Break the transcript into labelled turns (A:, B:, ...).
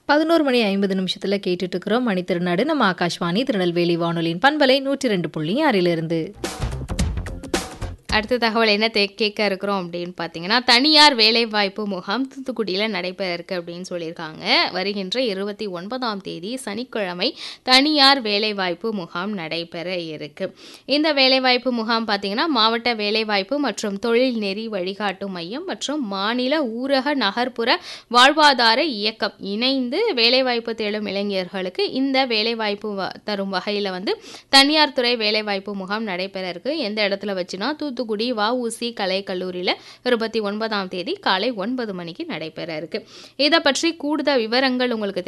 A: பதினோரு மணி ஐம்பது நிமிஷத்தில் கேட்டுட்டு இருக்கிறோம் மணி திருநாடு நம்ம ஆகாஷ்வாணி திருநெல்வேலி வானொலியின் பண்பலை நூற்றி ரெண்டு புள்ளி ஆறிலிருந்து
B: அடுத்த தகவல் என்ன தே கேட்க இருக்கிறோம் அப்படின்னு பார்த்தீங்கன்னா தனியார் வேலைவாய்ப்பு முகாம் தூத்துக்குடியில் நடைபெற இருக்கு அப்படின்னு சொல்லியிருக்காங்க வருகின்ற இருபத்தி ஒன்பதாம் தேதி சனிக்கிழமை தனியார் வேலைவாய்ப்பு முகாம் நடைபெற இருக்கு இந்த வேலைவாய்ப்பு முகாம் பார்த்தீங்கன்னா மாவட்ட வேலைவாய்ப்பு மற்றும் தொழில் நெறி வழிகாட்டும் மையம் மற்றும் மாநில ஊரக நகர்ப்புற வாழ்வாதார இயக்கம் இணைந்து வேலைவாய்ப்பு தேடும் இளைஞர்களுக்கு இந்த வேலைவாய்ப்பு வ- தரும் வகையில் வந்து தனியார் துறை வேலைவாய்ப்பு முகாம் நடைபெற இருக்கு எந்த இடத்துல வச்சுன்னா தூத்துக்குடி வஉசி கலை கல்லூரியில் இருபத்தி ஒன்பதாம் தேதி காலை ஒன்பது மணிக்கு நடைபெற இருக்கு இதை பற்றி கூடுதல் விவரங்கள் உங்களுக்கு